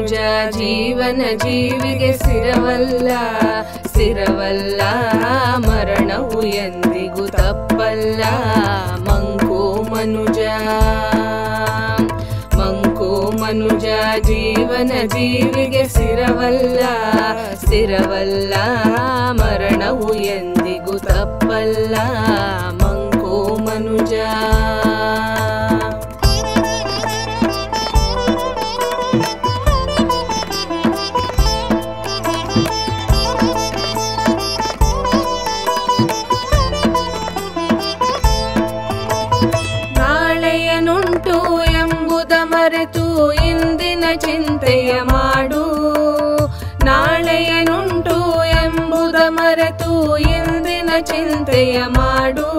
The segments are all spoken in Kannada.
ಮನುಜ ಜೀವನ ಜೀವಿಗೆ ಸ್ಥಿರವಲ್ಲ ಸ್ಥಿರವಲ್ಲ ಮರಣವು ಎಂದಿಗೂ ತಪ್ಪಲ್ಲ ಮಂಕು ಮನುಜ ಮಂಕು ಮನುಜ ಜೀವನ ಜೀವಿಗೆ ಸ್ಥಿರವಲ್ಲ ಸ್ಥಿರವಲ್ಲ ಮರಣವು ಎಂದಿಗೂ ತಪ್ಪಲ್ಲ ಮಂಕು ಮನುಜ ನಾಳೆಯನುಂಟು ಎಂಬುದ ಮರೆತು ಇಂದಿನ ಚಿಂತೆಯ ಮಾಡು ನಾಳೆಯನುಂಟು ಎಂಬುದ ಮರೆತು ಇಂದಿನ ಚಿಂತೆಯ ಮಾಡು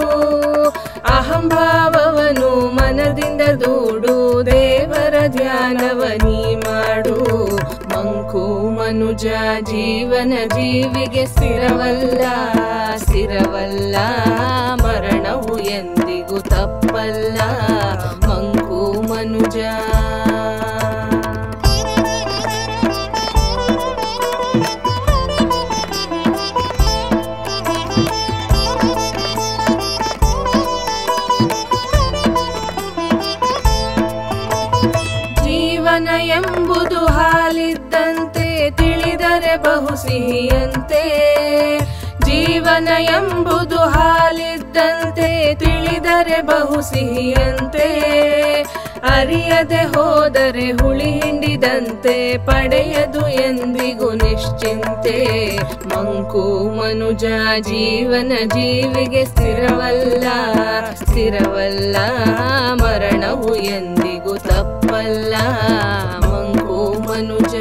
ಅಹಂಭಾವವನು ಮನದಿಂದ ದೂಡು ದೇವರ ಧ್ಯಾನವ ನೀ ಮಾಡು ಮಂಕು ಮನುಜ ಜೀವನ ಜೀವಿಗೆ ಸ್ಥಿರವಲ್ಲ ಸ್ಥಿರವಲ್ಲ ಮರಣವು ಎಂದಿಗೂ ತಪ್ಪಲ್ಲ ಮಂಕು ಮನುಜ ಜೀವನ ಎಂಬುದು ಹಾಲಿದ್ದಂತೆ ತಿಳಿದರೆ ಬಹು ಸಿಹಿಯಂತೆ ಜೀವನ ಎಂಬುದು ಹಾಲಿದ್ದಂತೆ ತಿಳಿದರೆ ಬಹು ಸಿಹಿಯಂತೆ ಅರಿಯದೆ ಹೋದರೆ ಹುಳಿ ಹಿಂಡಿದಂತೆ ಪಡೆಯದು ಎಂದಿಗೂ ನಿಶ್ಚಿಂತೆ ಮಂಕು ಮನುಜ ಜೀವನ ಜೀವಿಗೆ ಸ್ಥಿರವಲ್ಲ ಸ್ಥಿರವಲ್ಲ ಮರಣವು ಎಂದಿಗೂ ತಪ್ಪಲ್ಲ ಮಂಕು ಮನುಜ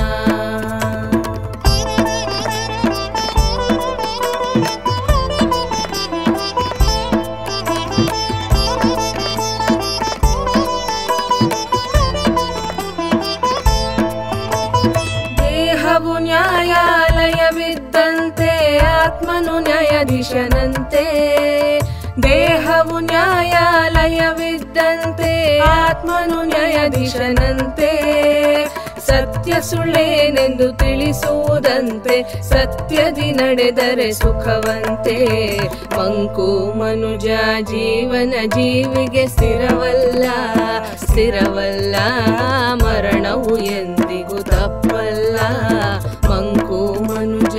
ದೇಹವು ನ್ಯಾಯಾಲಯವಿದ್ದಂತೆ ಆತ್ಮನು ನ್ಯಾಯಾಧೀಶನಂತೆ ದೇಹವು ನ್ಯಾಯಾಲಯವಿದ್ದಂತೆ ಆತ್ಮನು ನ್ಯಾಯಾಧೀಶನಂತೆ ಸತ್ಯ ಸುಳ್ಳೇನೆಂದು ತಿಳಿಸುವುದಂತೆ ಸತ್ಯದಿ ನಡೆದರೆ ಸುಖವಂತೆ ಮಂಕು ಮನುಜ ಜೀವನ ಜೀವಿಗೆ ಸ್ಥಿರವಲ್ಲ ಸ್ಥಿರವಲ್ಲ ಮರಣವು ಎಂದಿಗೂ ತಪ್ಪಲ್ಲ ಮಂಕು ಮನುಜ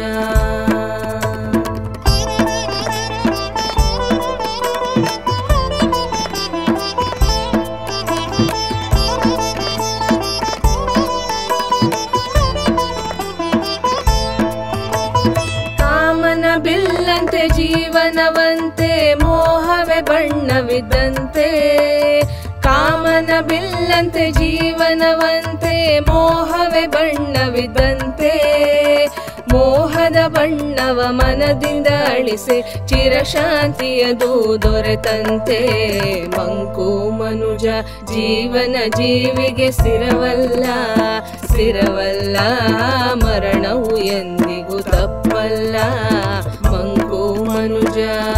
ಕಾಮನ ಬಿಲ್ಲಂತೆ ಜೀವನವಂತೆ ಮೋಹವೇ ಬಣ್ಣವಿದ್ದಂತೆ ಕಾಮನ ಬಿಲ್ಲಂತೆ ಜೀವನವಂತೆ ಮೋಹವೇ ಬಣ್ಣವಿದ್ದಂತೆ ಮೋಹದ ಬಣ್ಣವ ಮನದಿಂದ ಅಳಿಸಿ ಚಿರಶಾಂತಿಯದು ದೊರೆತಂತೆ ಮಂಕು ಮನುಜ ಜೀವನ ಜೀವಿಗೆ ಸ್ಥಿರವಲ್ಲ ಸ್ಥಿರವಲ್ಲ ಮರಣವು ಎಂದಿಗೂ ತಪ್ಪಲ್ಲ ಮಂಕು ಮನುಜ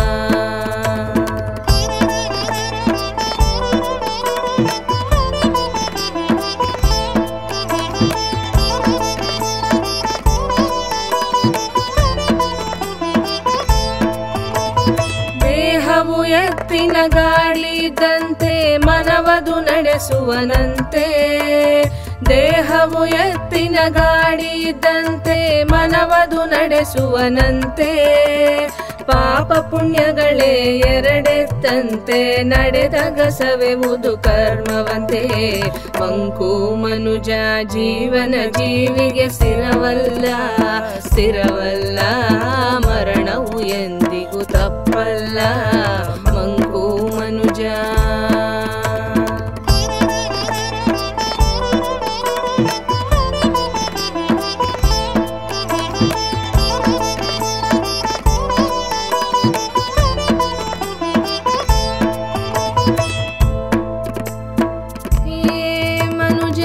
ದೇಹವು ಎತ್ತಿನ ಗಾಳಿದಂತೆ ಮನವದು ನಡೆಸುವನಂತೆ ದೇಹವು ಎತ್ತಿನ ಗಾಡಿದಂತೆ ಮನವದು ನಡೆಸುವನಂತೆ ಪಾಪ ಪುಣ್ಯಗಳೇ ಎರಡೆತ್ತಂತೆ ನಡೆದಾಗ ಸವೆವುದು ಕರ್ಮವಂತೆ ಮಂಕು ಮನುಜ ಜೀವನ ಜೀವಿಗೆ ಸ್ಥಿರವಲ್ಲ ಸ್ಥಿರವಲ್ಲ ಮರಣವು ಎಂದಿಗೂ ತಪ್ಪಲ್ಲ ಮಂಕು ಮನುಜ ಏ ಮನುಜ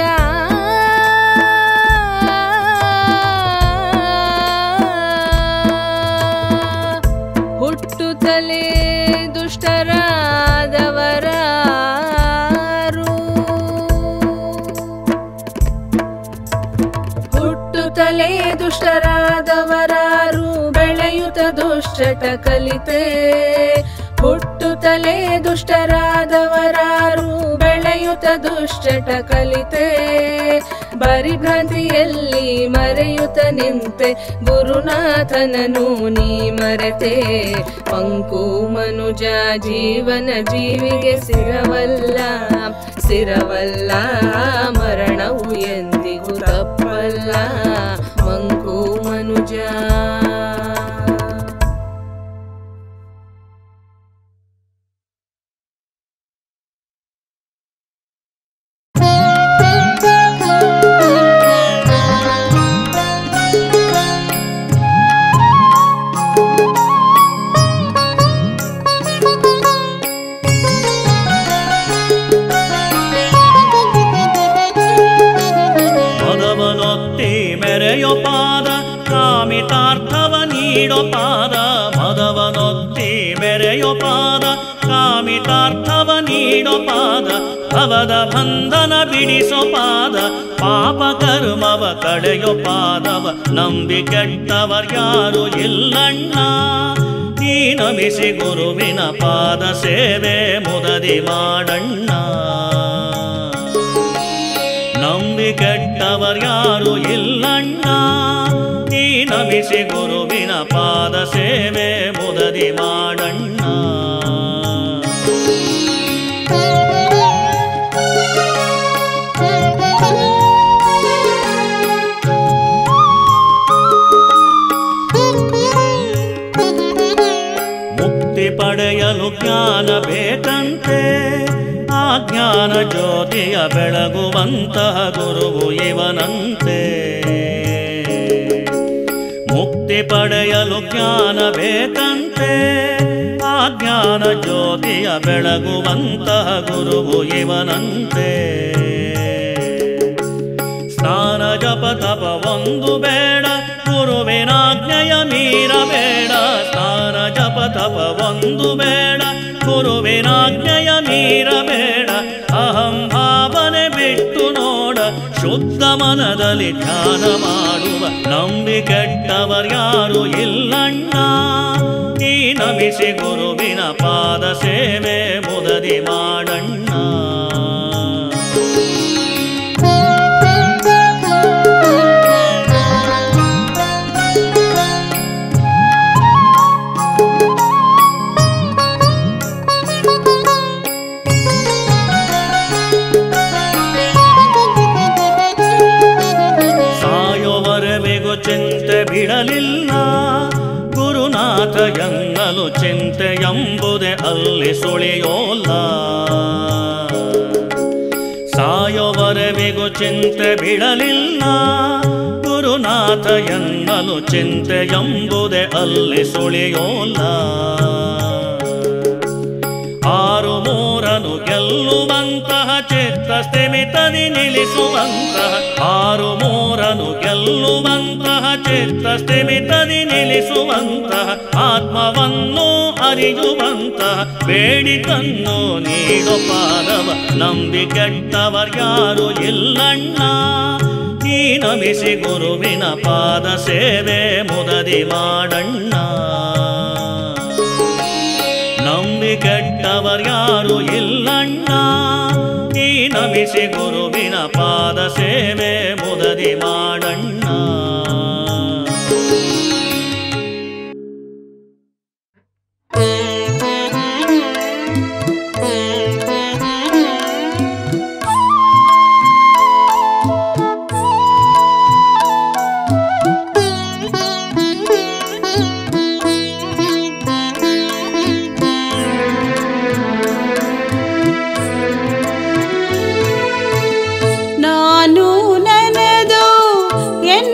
ಹುಟ್ಟುತ್ತಲೇ ದುಷ್ಟರಾದವರ ಹುಟ್ಟುತ್ತಲೇ ದುಷ್ಟರಾದವರಾರು ಬೆಳೆಯುತ್ತ ದುಶ್ಚಟ ಕಲಿತೆ ಹುಟ್ಟುತ್ತಲೇ ದುಷ್ಟರಾದವರಾರು ಬೆಳೆಯುತ್ತ ದುಶ್ಚಟ ಕಲಿತೆ ಬರಿಭ್ರಾಂತಿಯಲ್ಲಿ ಮರೆಯುತ್ತ ನಿಂತೆ ಗುರುನಾಥನನು ನೀ ಮರೆತೆ ಪಂಕು ಮನುಜ ಜೀವನ ಜೀವಿಗೆ ಸಿರವಲ್ಲ ಸಿರವಲ್ಲ ಮರಣವು ಎಂದಿಗೂ ತಪ್ಪಲ್ಲ ಮಂಕು ಮನುಜ ಮದವನೊತ್ತಿ ಮೆರೆಯೋ ಪಾದ ಕಾಮಿತಾರ್ಥವ ನೀಡೋ ಪಾದ ಮದವನೊತ್ತಿ ಮೆರೆಯೋ ಪಾದ ಕಾಮಿತಾರ್ಥವ ನೀಡೋ ಪಾದ ಭವದ ಬಂಧನ ಬಿಡಿಸೋ ಪಾದ ಪಾಪ ಕರ್ಮವ ಕಡೆಯೋ ಪಾದವ ನಂಬಿ ಕೆಟ್ಟವರ್ಯಾರು ಇಲ್ಲಣ್ಣ ನೀ ನಮಿಸಿ ಗುರುವಿನ ಪಾದ ಸೇವೆ ಮುದದಿ ಮಾಡಣ್ಣ ನಂಬಿ ಕೆಟ್ಟವರ್ಯಾರು ಇಲ್ಲಣ್ಣ ನೀ ನಮಿಸಿ ಗುರುವಿನ ಪಾದ ಸೇವೆ ಮುದದಿ ಮಾಡಣ್ಣ ಮುಕ್ತಿ ಪಡೆಯಲು ಜ್ಞಾನ ಬೇಕಂತೆ ಆ ಜ್ಞಾನ ಜ್ಯೋತಿಯ ಬೆಳಗುವಂತಹ ಗುರುವು ಇವನಂತೆ ಮುಕ್ತಿ ಪಡೆಯಲು ಜ್ಞಾನ ಬೇಕಂತೆ ಆ ಜ್ಞಾನ ಜ್ಯೋತಿಯ ಬೆಳಗುವಂತಹ ಗುರುವು ಇವನಂತೆ ಸ್ನಾನ ಜಪ ತಪ ಒಂದು ಬೇಡ ಗುರುವಿನಾಜ್ಞೆಯ ಮೀರಬೇಡ ಸ್ನಾನ ಜಪ ತಪ ಒಂದು ಬೇಡ ಗುರುವಿನಾಜ್ಞೆಯ ಮೀರಬೇಡ ಅಹಂ ಭಾವನೆ ಬಿಟ್ಟು ನೋಡ ಶುದ್ಧ ಮನದಲ್ಲಿ ಧ್ಯಾನ ಮಾಡುವ ನಂಬಿ ಕೆಟ್ಟವರ್ಯಾರು ಇಲ್ಲಣ್ಣ ನೀ ನಮಿಸಿ ಗುರುವಿನ ಪಾದ ಸೇವೆ ಮುದದಿ ಮಾಡಣ್ಣ ಸಾಯೋವರೆವಿಗೂ ಚಿಂತೆ ಬಿಡಲಿಲ್ಲ ಗುರುನಾಥ ಎಂಗಲು ಚಿಂತೆ ಎಂಬುದೇ ಅಲ್ಲಿ ಸುಳಿಯೋಲ್ಲ ಸಾಯೋವರೆವಿಗೂ ಚಿಂತೆ ಬಿಡಲಿಲ್ಲ ಗುರುನಾಥ ಎಂಗಲು ಚಿಂತೆ ಎಂಬುದೇ ಅಲ್ಲಿ ಸುಳಿಯೋಲ್ಲ ಆರು ಮೂರನು ಗೆಲ್ಲುವಂತಹ ಚಿತ್ತ ಸ್ಥಿಮಿತದಿ ನಿಲ್ಲಿಸುವಂತಹ ಆರು ಮೂರನು ಗೆಲ್ಲುವಂತಹ ಚಿತ್ತ ಸ್ಥಿಮಿತದಿ ನಿಲ್ಲಿಸುವಂತಹ ಆತ್ಮವನ್ನು ಅರಿಯುವಂತಹ ಬೇಡಿತನ್ನು ನೀಡೋ ಪಾದವ ನಂಬಿ ಕೆಟ್ಟವರ್ಯಾರು ಇಲ್ಲಣ್ಣ ನೀ ನಮಿಸಿ ಗುರುವಿನ ಪಾದ ಸೇವೆ ಮುದದಿ ಮಾಡಣ್ಣ ನಂಬಿ ಕೆಟ್ಟವರ್ಯಾರು ಇಲ್ಲಣ್ಣ ನೀ ನಮಿಸಿ ಗುರುವಿನ ಪಾದ ಸೇವೆ ಮುದದಿ ಮಾಡಣ್ಣ ನಾನು ನನದು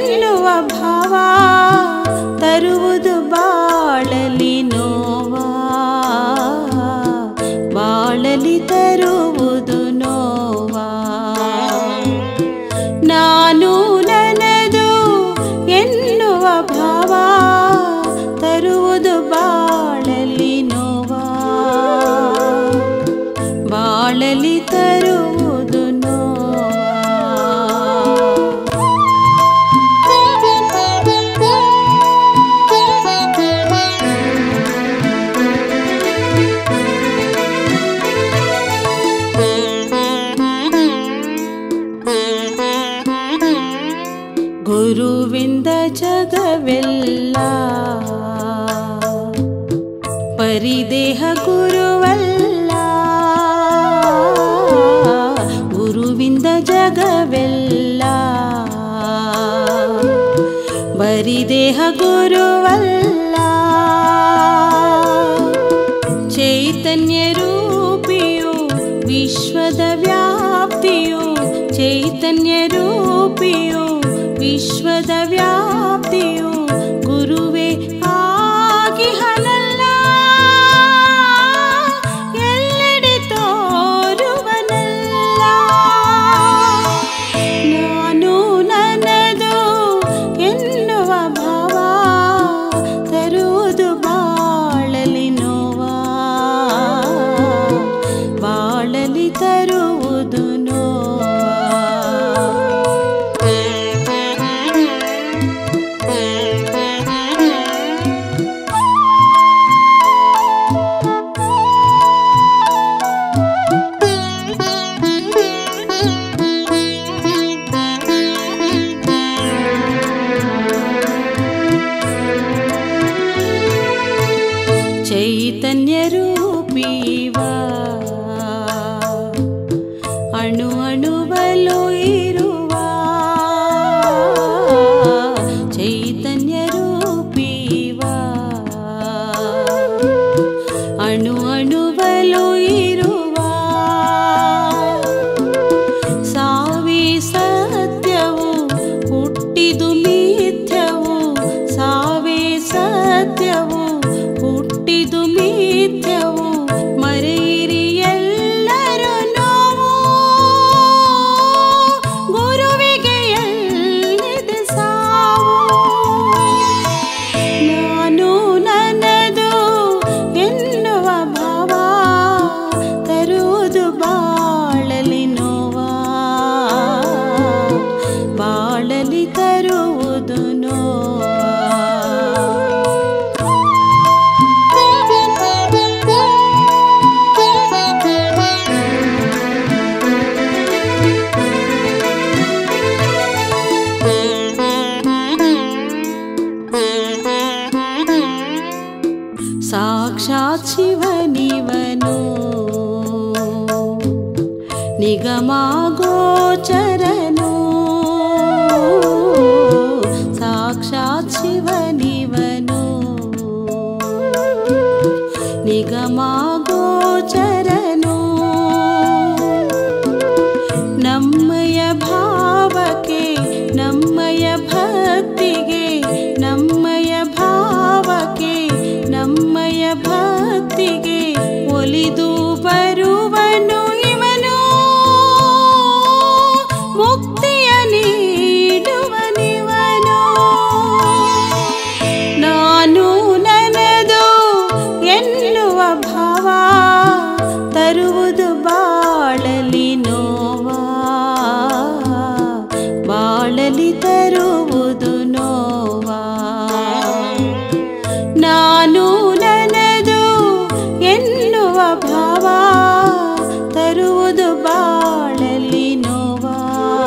ಗುರುವಿಂದ ಜಗವೆಲ್ಲ ಪರಿದೇಹ ಗುರುವಲ್ಲ ಗುರುವಿಂದ ಜಗವೆಲ್ಲ ಬರಿದೇಹ ಗುರುವಲ್ಲ ಚೈತನ್ಯ ರೂಪಿಯು ವಿಶ್ವದ ವ್ಯಾಪ್ತಿಯು ಚೈತನ್ಯ ರೂಪಿಯು ವಿಶ್ವದ ವ್ಯಾಪ್ತಿಯು ಗುರುವೇ ಆಗಿಹನಲ್ಲ ಎಲ್ಲೆಡೆ ತೋರುವನಲ್ಲ ನಾನು ನನ್ನದು ಎನ್ನುವ ಭಾವ ತರುವುದು ಬಾಳಲಿ ನೋವಾ ಬಾಳಲಿ ತರುವುದು ನೋವಾ ಚೈತನ್ಯ ರೂಪೀವ ಅಣು ಅಣುವಲು ಇರುವ ಚೈತನ್ಯ ರೂಪೀವ ಅಣು ಅಣುವಲು ಇರುವ ಸಾವಿ ಸತ್ಯವು ಹುಟ್ಟಿದು ಮಿಥ್ಯವು ಸಾವೇ ಸತ್ಯವು ಹುಟ್ಟಿದು ಮಿಥ್ಯವು ಮರೆಯಿರಿ ಎಲ್ಲರೂ ನೋವು ಗುರುವಿಗೆ ಎಲ್ಲಿದೆ ಸಾವು ನಾನು ನನ್ನದು ಎನ್ನುವ ಭಾವ ತರುವುದು ಬಾಳಲಿ ನೋವಾ ಬಾಳಲಿ ತರುವುದು ನೋವಾ ಸಾಕ್ಷಾತ್ ಶಿವನಿವನು ನಿಗಮಾಗೋಚರನು ಸಾಕ್ಷಾತ್ ಶಿವನಿವನು ನಿಗಮಾಗೋಚರನು ನಮ್ಮಯ ಭಾವಕ್ಕೆ ನಮ್ಮಯ ಭಕ್ತಿಗೆ ನಮ್ಮಯ ಭಾವಕ್ಕೆ ನಮ್ಮಯ ಭಕ್ತಿಗೆ ಒಲಿದು ಬರುವನು ಇವನು ಮುಕ್ತಿಯ ನೀಡುವನಿವನು ನಾನು ನನ್ನದು ಎನ್ನುವ ಭಾವ ತರುವುದು ಬಾಳಲಿ ನೋವಾ ಬಾಳಲಿ ತರುವುದು ನೋವಾ ನಾನು ನನ್ನದು ಎನ್ನುವ ಭಾವ ತರುವುದು ಬಾಳಲಿ ನೋವಾ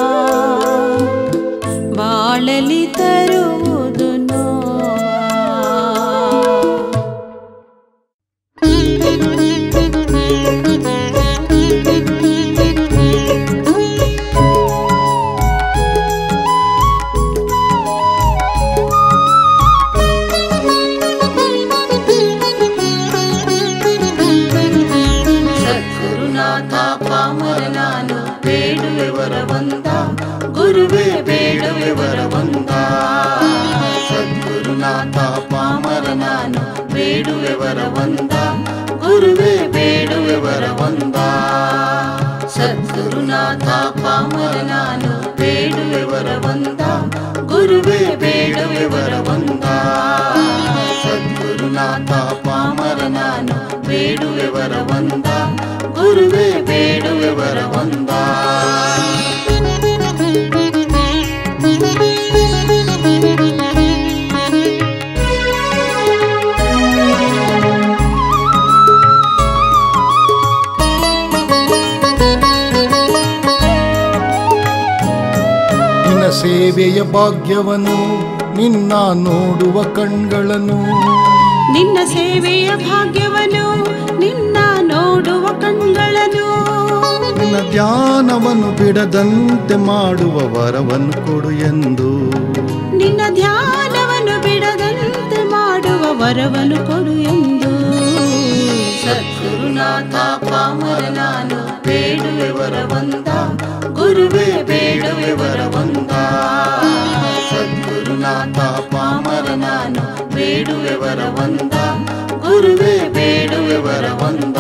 ಬಾಳಲಿ ತರುವುದು ನೋವಾ ಸದ್ಗುರುನಾಥ ಪಾಮರ ನಾನು ಬೇಡುವೆ ವರವಂದ ಗುರುವೇ ಬೇಡುವೆ ವರವಂದ ಸದ್ಗುರುನಾಥ ಪಾಮರ ನಾನು ಬೇಡುವೆ ವರವಂದ ಗುರುವೇ ಬೇಡುವೆ ವರವಂದ ಸದ್ಗುರುನಾಥ ಪಾಮರ ನಾನು ಬೇಡುವೆ ವರವಂದ ಗುರುವೇ ಬೇಡುವೆ ವರವಂದ ಸದ್ಗುರುನಾಥ ಪಾಮರ ನಾನು ಬೇಡುವೆ ವರವಂದ ಗುರುವೇ ಬೇಡುವೆ ವರವಂದ ನಿನ್ನ ಸೇವೆಯ ಭಾಗ್ಯವನ್ನು ನಿನ್ನ ನೋಡುವ ಕಣ್ಗಳನ್ನು ನಿನ್ನ ಸೇವೆಯ ಭಾಗ್ಯವನ್ನು ನಿನ್ನ ನೋಡುವ ಕಣ್ಗಳನ್ನು ನಿನ್ನ ಧ್ಯಾನವನ್ನು ಬಿಡದಂತೆ ಮಾಡುವ ವರವನ್ನು ಕೊಡು ಎಂದು ನಿನ್ನ ಧ್ಯಾನವನ್ನು ಬಿಡದಂತೆ ಮಾಡುವ ವರವನ್ನು ಕೊಡು ಎಂದು ಸದ್ಗುರುನಾಥ ಪಾಮರ ನಾನು ಬೇಡುವೆ ವರವಂದ ಗುರುವೇ ಬೇಡುವೆ ವರವಂದ ಸದ್ಗುರುನಾಥ ಪಾಮರ ನಾನು ಬೇಡುವೆ ವರವಂದ ಗುರುವೇ ಬೇಡುವೆ ವರವಂದ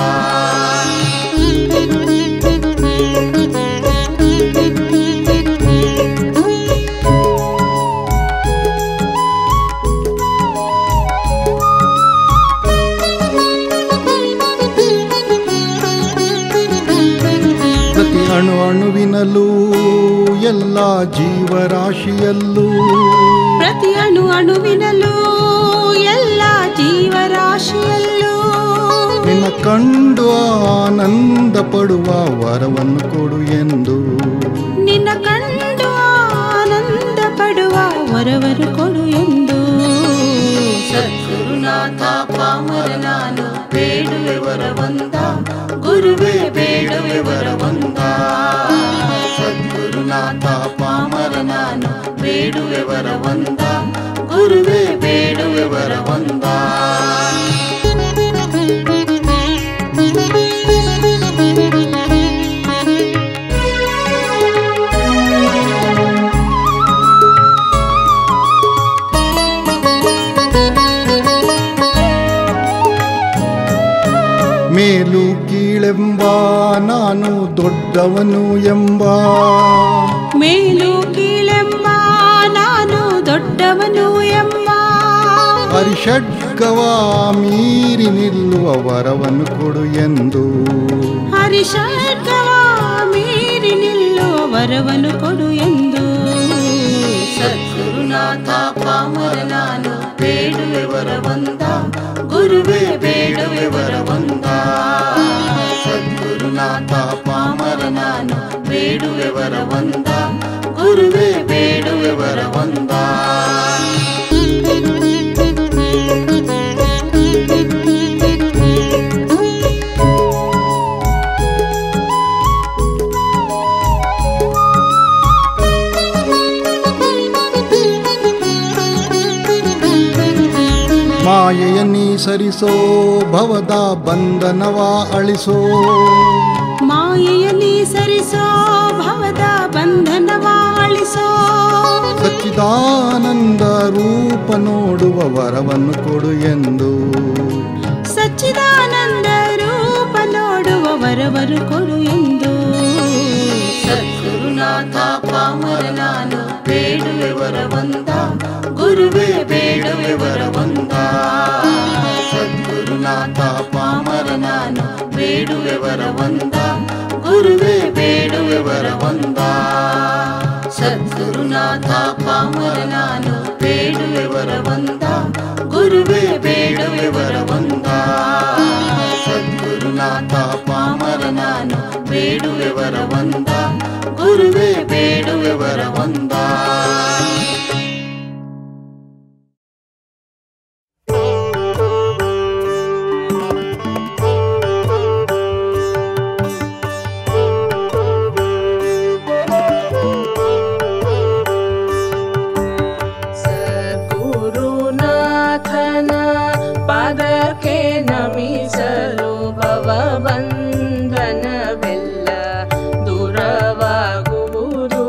ಪ್ರತಿ ಅಣು ಅಣುವಿನಲ್ಲೂ ಎಲ್ಲ ಜೀವರಾಶಿಯಲ್ಲೂ ಪ್ರತಿ ಅಣು ಅಣುವಿನಲ್ಲೂ ಎಲ್ಲ ಜೀವರಾಶಿಯಲ್ಲೂ ನಿನ್ನ ಕಂಡು ಆನಂದ ಪಡುವ ವರವನ್ನು ಕೊಡು ಎಂದು ನಿನ್ನ ಕಂಡು ಆನಂದ ಪಡುವ ವರವರು ಕೊಡು ಎಂದು ಸದ್ಗುರುನಾಥ ಪಾಮರ ನಾನು ಬೇಡುವೆ ವರವಂದ ಗುರುವೇ ಬೇಡುವೆ ವರವಂದ ಸದ್ಗುರುನಾಥ ಪಾಮರ ನಾನು ಬೇಡುವೆ ವರವಂದ ಗುರುವೇ ಬೇಡುವೆ ವರವಂದ ಮೇಲು ಕೀಳೆಂಬ ನಾನು ದೊಡ್ಡವನು ಎಂಬ ಮೇಲು ಕೀಳೆಂಬ ನಾನು ದೊಡ್ಡವನು ಎಂಬ ಹರಿಷಡ್ಗವ ಮೀರಿ ನಿಲ್ಲುವ ವರವನ್ನು ಕೊಡು ಎಂದು ಹರಿಷಡ್ಗವ ಮೀರಿ ನಿಲ್ಲುವ ವರವನ್ನು ಕೊಡು ಎಂದು ಸದ್ಗುರುನಾಥ ಪಾಮರ ನಾನು ಬೇಡುವೆ ವರವಂದ ಗುರುವೇ ಬೇಡುವೆ ವರವಂದ ಸದ್ಗುರುನಾಥ ಪಾಮರ ನಾನು ಬೇಡುವೆ ವರವಂದ ಗುರುವೇ ಬೇಡುವೆ ವರವಂದ ಮಾಯೆಯ ನೀ ಸರಿಸೋ ಭವದ ಬಂಧನವ ಅಳಿಸೋ ಮಾಯೆಯ ನೀ ಸರಿಸೋ ಭವದ ಬಂಧನವ ಅಳಿಸೋ ಸಚ್ಚಿದಾನಂದ ರೂಪ ನೋಡುವ ವರವನ್ನು ಕೊಡು ಎಂದು ಸಚ್ಚಿದಾನಂದ ರೂಪ ನೋಡುವ ವರವರು ಕೊಡು ಎಂದು ಸದ್ಗುರುನಾಥ ಪಾಮರ ನಾನು ಬೇಡುವೆ ವರವಂದ ಗುರುವೇ ಬೇಡುವೆ ವರವಂದ ಸದ್ಗುರುನಾಥ ಪಾಮರ ನಾನು ಬೇಡುವೆ ವರವಂದ ಗುರುವೇ ಬೇಡುವೆ ವರವಂದ ಸದ್ಗುರುನಾಥ ಪಾಮರ ನಾನು ಬೇಡುವೆ ವರವಂದ ಗುರುವೇ ಬೇಡುವೆ ವರವಂದ ಸದ್ಗುರುನಾಥ ಪಾಮರ ನಾನು ಬೇಡುವೆ ವರವಂದ ಗುರುವೇ ಬೇಡುವೆ ವರವಂದ ಸದ್ಗುರುನಾಥನ ಪಾದಕ್ಕೆ ನಮಿಸಲು ಭವಬಂಧನವೆಲ್ಲ ದೂರವಾಗುವುದು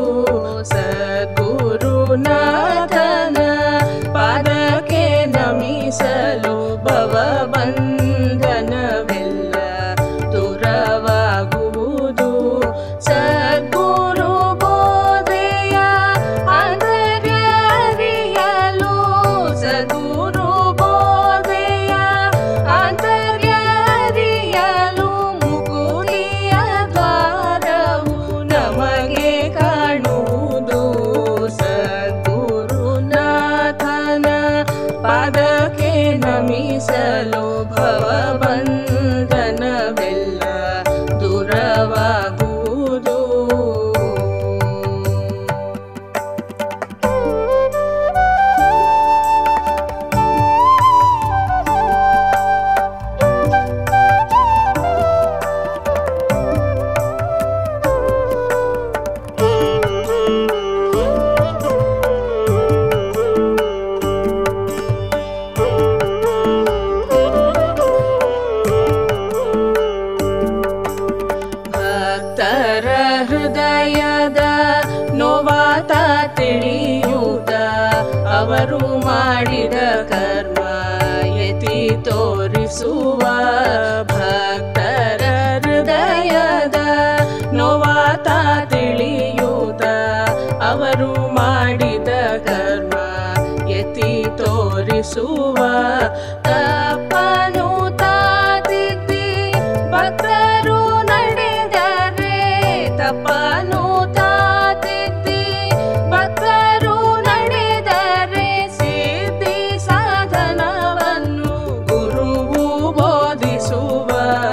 ಸದ್ಗುರುನಾಥನ ಪಾದಕ್ಕೆ ನಮಿಸಲು ಭವಬಂಧನವೆಲ್ಲ ದೂರವಾಗುವುದು ಸದ್ಗುರು ಬೋಧೆಯ ಅಂತರ್ಯರಿಯಲು ಸದ್ಗುರು ಬೋಧೆಯ ಅಂತರ್ಯರಿಯಲು ಮುಕುಲಿಯ ದ್ವಾರವು ನಮಗೆ ಕಾಣುವುದು ಸದ್ಗುರು ಮಾಡಿದ ಕರ್ಮ ಎತ್ತಿ ತೋರಿಸುವ ತಪ್ಪನು ತಾತಿದ್ದಿ ಭಕ್ತರು ನಡೆದರೆ ತಪ್ಪನು ತಾತಿದ್ದಿ ಭಕ್ತರು ನಡೆದರೆ ಸಿದ್ಧಿ ಸಾಧನವನ್ನು ಗುರುವು ಬೋಧಿಸುವ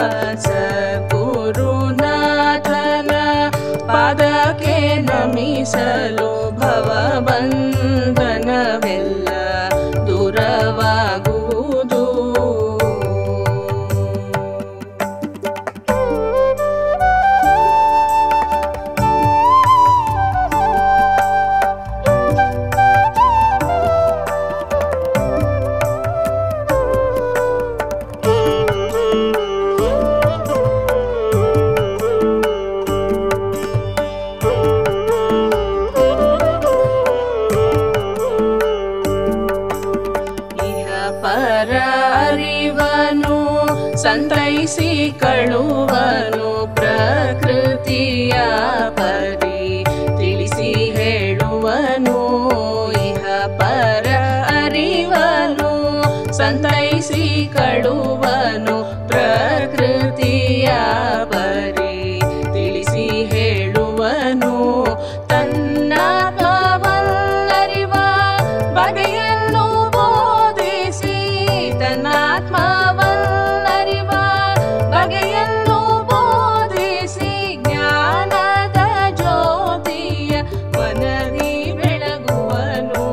ಸದ್ಗುರುನಾಥನ ಪಾದಕ್ಕೆ ನಮಿಸಲು ಭವಬಂಧನವೆಲ್ಲ ದೂರವಾಗುವುದು ಇಹ ಪರ ಅರಿವನು ಸಂತೈಸಿ ಕಳುವನು ಪ್ರಕೃತಿಯ ಪರಿ ತಿಳಿಸಿ ಹೇಳುವನು ಇಹ ಪರ ಅರಿವನು ಸಂತೈಸಿ ಕಳುವನು ಪ್ರಕೃತಿಯ ಪರಿ ತಿಳಿಸಿ ಹೇಳುವನು ತನ್ನ ಭಾವಲ್ಲರಿವ ಬಗೆಯನ್ನು ಬೋಧಿಸಿ ತನ್ನಾತ್ಮವಲ್ಲರಿವ ಬಗೆಯನ್ನು ಬೋಧಿಸಿ ಜ್ಞಾನದ ಜ್ಯೋತಿಯ ಮನದಿ ಬೆಳಗುವನು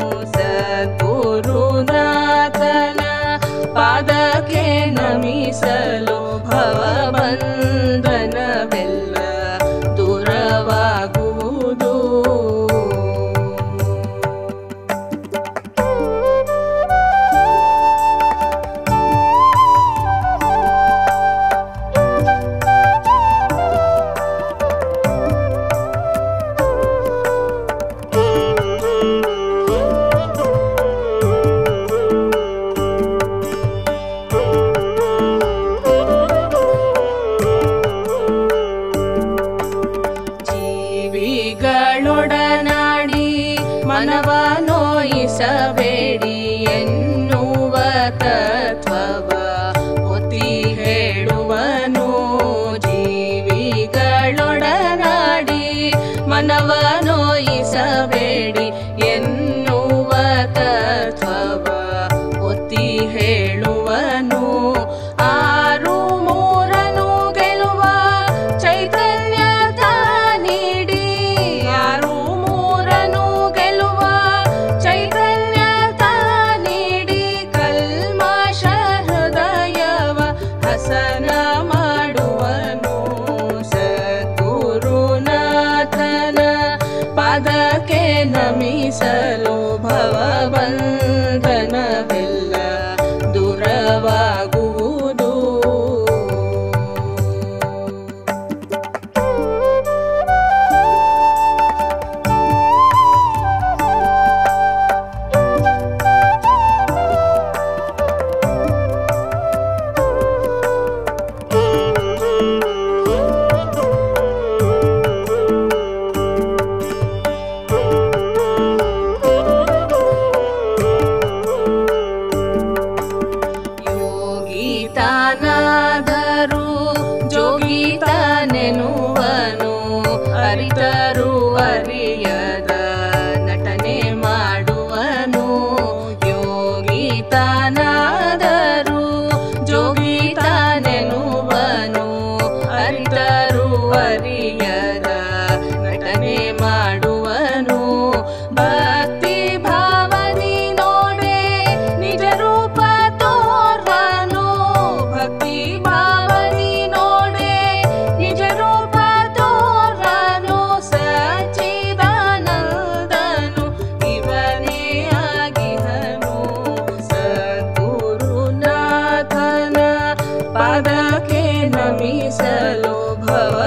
ಸದ್ಗುರುನಾಥನ ಪಾದಕ್ಕೆ ನಮಿಸಲು ಭವಬಂಧನವೆಲ್ಲ ದೂರವಾಗುವುದು ಜೀವಿಗಳೊಡನಾಡಿ ಮನವ ನೋಯಿಸಬೇಡಿ ಎನ್ನುವ ತತ್ವವ ಒತ್ತಿ ಹೇಳುವನು ಜೀವಿಗಳೊಡನಾಡಿ ಮನವ ನೋಯಿಸಬೇಡಿ ಎನ್ನುವ ತತ್ವವ ಒತ್ತಿ ಹೇಳುವನು ಆರು ಮೂರನು ಗೆಲುವ ಚೈತನ್ಯ ನೀಡಿ ಆರು ಮೂರನು ಗೆಲುವ ಚೈತನ್ಯ ನೀಡಿ ಕಲ್ಮಶ ಹೃದಯವ ಹಸನ ಮಾಡುವನು ಸದ್ಗುರುನಾಥನ ಪಾದಕ್ಕೆ ನಮಿಸಲು ಭವಬಂಧನವೆಲ್ಲ ದೂರವಾಗುವುದು ಯೋಗಿತಾನಾದರೂ ಜೋಗಿತಾನೆನುವನು ಅರಿತರು ಅರಿಯದ ನಟನೆ ಮಾಡುವನು ಯೋಗಿತಾನಾದರೂ ಜೋಗಿತಾನೆನುವನು ಅರಿತರು ಅರಿಯದ ನಟನೆ ಮಾಡುವನು ಭಕ್ತಿ ಭಾವನಿ ನೋಡೆ ನಿಜ ರೂಪ ತೋರ್ವನು ಭಕ್ತಿ ಭಾವನಿ ನೋಡೆ ನಿಜ ರೂಪ ತೋರ್ವನು ಸಚ್ಚಿದಾನಂದನು ಇವನೇ ಆಗಿಹನು ಸದ್ಗುರುನಾಥನ ಪಾದಕ್ಕೆ ನಮಿಸಲು ಭವ